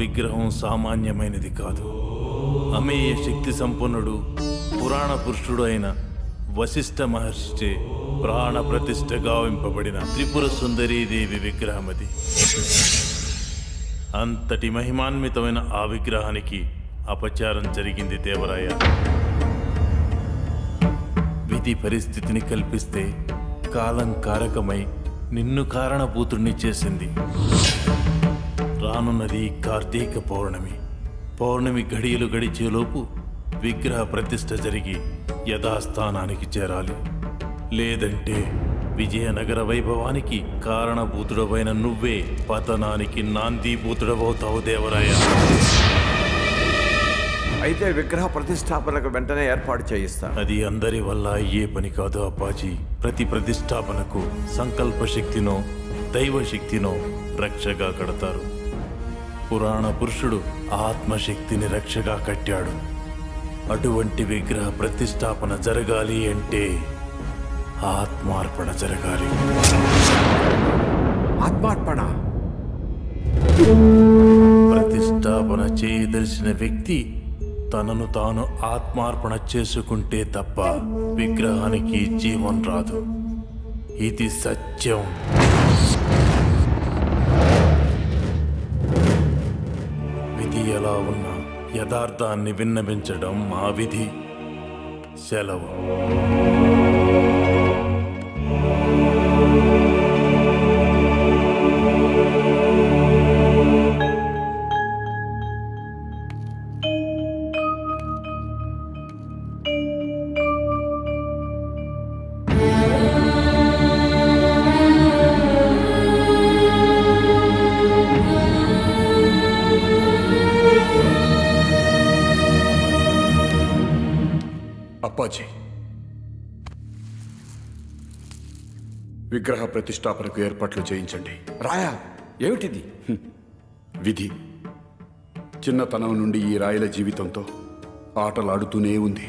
విగ్రహం సామాన్యమైనది కాదు అమేయ శక్తి సంపన్నుడు పురాణ పురుషుడు అయిన వశిష్ఠ మహర్షిచే ప్రాణ ప్రతిష్ఠ గావింపబడిన త్రిపుర సుందరీదేవి విగ్రహం అది అంతటి మహిమాన్వితమైన ఆ విగ్రహానికి అపచారం జరిగింది దేవరాయ విధి పరిస్థితిని కల్పిస్తే కాలం కారకమై నిన్ను కారణభూతుణ్ణి చేసింది రానున్నది కార్తీక పౌర్ణమి పౌర్ణమి గడియలు గడిచేలోపు విగ్రహ ప్రతిష్ఠ జరిగి యథాస్థానానికి చేరాలి లేదంటే విజయనగర వైభవానికి కారణభూతుడవైన నువ్వే పతనానికి నాందీభూతుడవవుతావు దేవరాయ అయితే విగ్రహ ప్రతిష్టాపనకు వెంటనే ఏర్పాటు చేయిస్తా అది అందరి వల్ల అయ్యే పని కాదు అప్పాజీ ప్రతి ప్రతిష్టాపనకు సంకల్ప శక్తినో దైవ శక్తినో రక్షగా కడతారు పురాణ పురుషుడు ఆత్మశక్తిని రక్షగా కట్టాడు అటువంటి విగ్రహ ప్రతిష్టాపన జరగాలి అంటే ఆత్మార్పణ జరగాలి ఆత్మార్పణ ప్రతిష్టాపన చేయదలిచిన వ్యక్తి తనను తాను ఆత్మార్పణ చేసుకుంటే తప్ప విగ్రహానికి జీవం రాదు ఇది సత్యం విధి ఎలా ఉన్నా యథార్థాన్ని విన్నవించడం మా విధి సెలవు అప్పాజీ విగ్రహ ప్రతిష్టాపనకు ఏర్పాట్లు చేయించండి రాయా ఏమిటిది విధి చిన్నతనం నుండి ఈ రాయల జీవితంతో ఆటలాడుతూనే ఉంది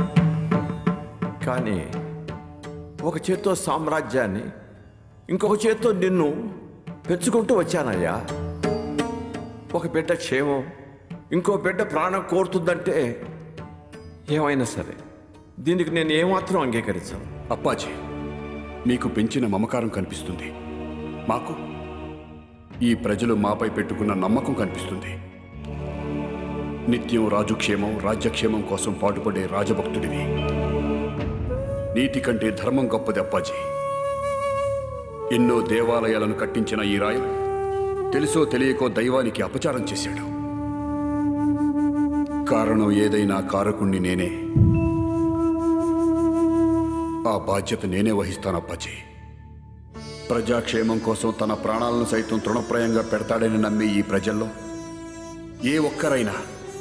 కానీ ఒక చేత్తో సామ్రాజ్యాన్ని ఇంకొక చేత్తో నిన్ను పెంచుకుంటూ వచ్చానయ్యా ఒక బిడ్డ క్షేమం ఇంకో బిడ్డ ప్రాణం కోరుతుందంటే ఏమైనా సరే దీనికి నేను ఏమాత్రం అంగీకరించాను అప్పాజీ మీకు పెంచిన మమకారం కనిపిస్తుంది మాకు ఈ ప్రజలు మాపై పెట్టుకున్న నమ్మకం కనిపిస్తుంది నిత్యం రాజుక్షేమం రాజ్యక్షేమం కోసం పాటుపడే రాజభక్తుడివి నీతి కంటే ధర్మం గొప్పది అప్పాజీ ఎన్నో దేవాలయాలను కట్టించిన ఈ రాయలు తెలుసో తెలియకో దైవానికి అపచారం చేశాడు కారణం ఏదైనా కారకుణ్ణి నేనే ఆ బాధ్యత నేనే వహిస్తాను అప్పాజీ ప్రజాక్షేమం కోసం తన ప్రాణాలను సైతం తృణప్రాయంగా పెడతాడని నమ్మి ఈ ప్రజల్లో ఏ ఒక్కరైనా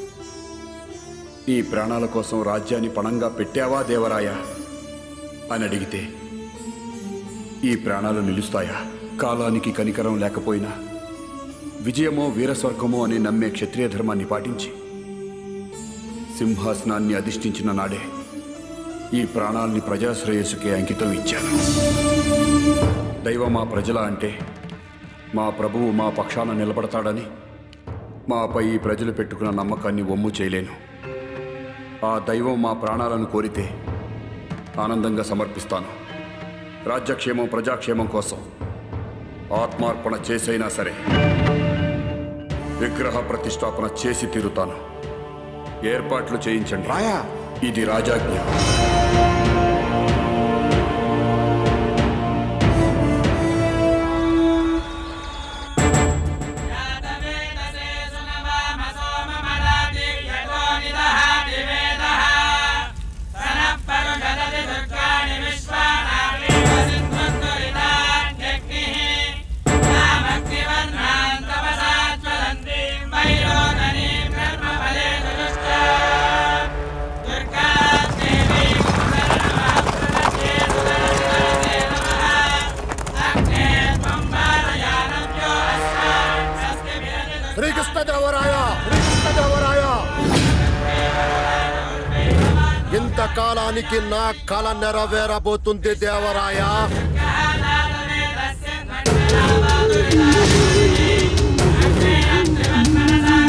ఈ ప్రాణాల కోసం రాజ్యాన్ని పణంగా పెట్టావా దేవరాయ అని అడిగితే ఈ ప్రాణాలు నిలుస్తాయా కాలానికి కనికరం లేకపోయినా విజయమో వీరస్వర్గమో అని నమ్మే క్షత్రియ ధర్మాన్ని పాటించి సింహాసనాన్ని అధిష్ఠించిన నాడే ఈ ప్రాణాల్ని ప్రజాశ్రేయస్సుకే అంకితం ఇచ్చాను దైవం మా ప్రజల అంటే మా ప్రభువు మా పక్షాన నిలబడతాడని మాపై ఈ ప్రజలు పెట్టుకున్న నమ్మకాన్ని ఒమ్ము చేయలేను ఆ దైవం మా ప్రాణాలను కోరితే ఆనందంగా సమర్పిస్తాను రాజ్యక్షేమం ప్రజాక్షేమం కోసం ఆత్మార్పణ చేసైనా సరే విగ్రహ ప్రతిష్టాపన చేసి తీరుతాను ఏర్పాట్లు చేయించండి రాయా ఇది రాజాజ్ఞ శ్రీకృష్ణదేవరాయ శ్రీకృష్ణదేవరాయ ఇంతకాలానికి నా కళ నెరవేరబోతుంది దేవరాయ శ్రీకృష్ణదేవరాయ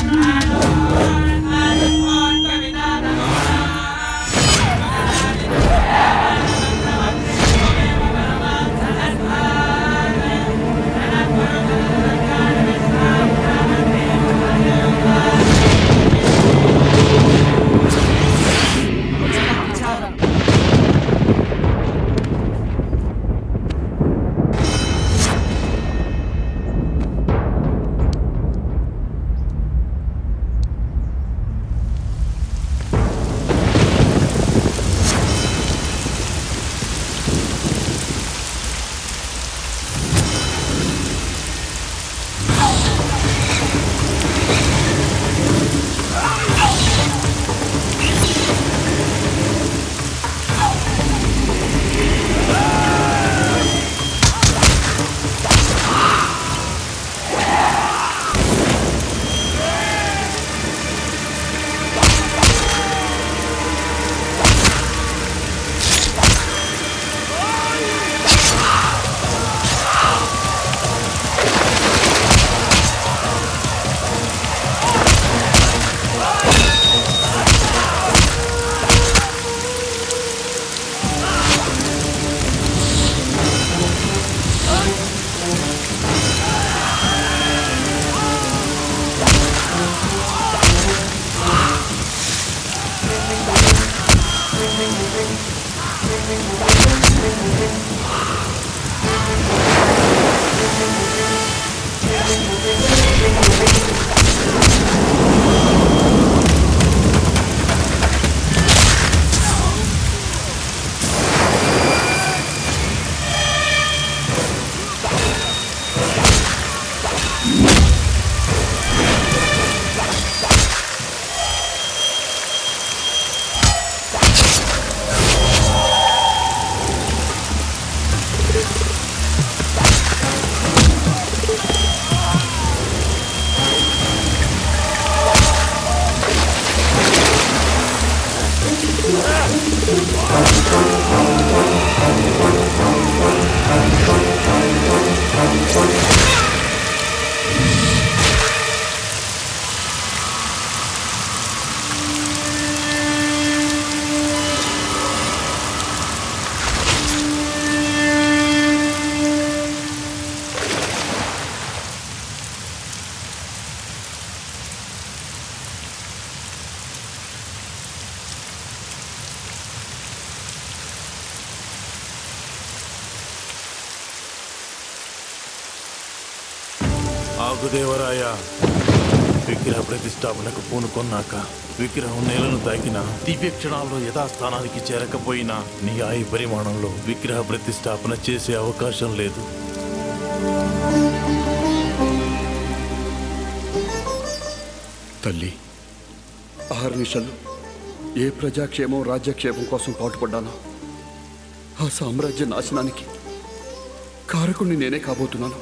ఆగుదేవరాయ విగ్రహ ప్రతిష్టాపనకు పూనుకొన్నాక విగ్రహం నేలను తాకిన దివ్య క్షణాల్లో యథాస్థానానికి చేరకపోయినా నీ ఆయు పరిమాణంలో విగ్రహ ప్రతిష్టాపన చేసే అవకాశం లేదు తల్లి ఆరు నిమిషాలు ఏ ప్రజాక్షేమం రాజ్యక్షేమం కోసం పాటుపడ్డానో ఆ సామ్రాజ్య నాశనానికి కారకుణ్ణి నేనే కాబోతున్నాను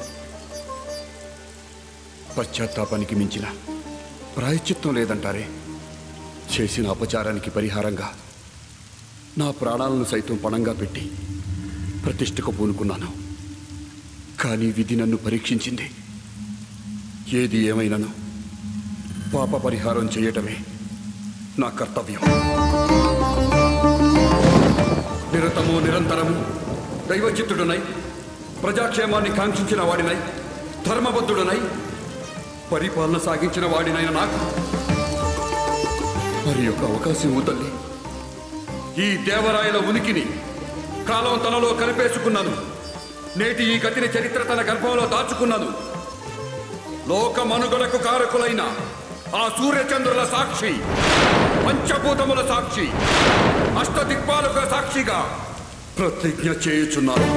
పశ్చాత్తాపానికి మించిన ప్రాయశ్చిత్తం లేదంటారే చేసిన అపచారానికి పరిహారంగా నా ప్రాణాలను సైతం పణంగా పెట్టి ప్రతిష్టకు పూనుకున్నాను కానీ విధి నన్ను పరీక్షించింది ఏది ఏమైనాను పాప పరిహారం చేయటమే నా కర్తవ్యం నిరతము నిరంతరము దైవచిత్తుడునై ప్రజాక్షేమాన్ని కాంక్షించిన వాడినై ధర్మబద్ధుడనై పరిపాలన సాగించిన వాడినైన నాకు మరి యొక్క అవకాశం ఇవ్వు తల్లి ఈ దేవరాయల ఉనికిని కాలం తనలో కలిపేసుకున్నాను నేటి ఈ గతిని చరిత్ర తన గర్భంలో దాచుకున్నాను లోక మనుగడకు కారకులైన ఆ సూర్యచంద్రుల సాక్షి పంచభూతముల సాక్షి అష్టదిక్పాలకుల సాక్షిగా ప్రతిజ్ఞ చేయుచున్నాను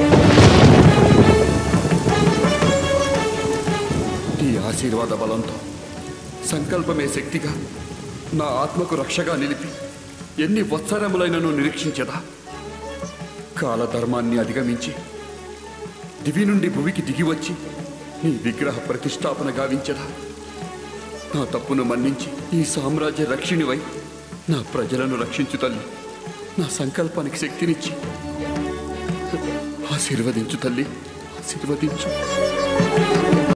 ఈ ఆశీర్వాద బలంతో సంకల్పమే శక్తిగా నా ఆత్మకు రక్షగా నిలిపి ఎన్ని వత్సరములైనను నిరీక్షించదా కాలధర్మాన్ని అధిగమించి దివి నుండి భువికి దిగి వచ్చి నీ విగ్రహ ప్రతిష్టాపన గావించదా నా తప్పును మన్నించి ఈ సామ్రాజ్య రక్షిణివై నా ప్రజలను రక్షించు తల్లి నా సంకల్పానికి శక్తినిచ్చి ఆశీర్వదించు తల్లి ఆశీర్వదించు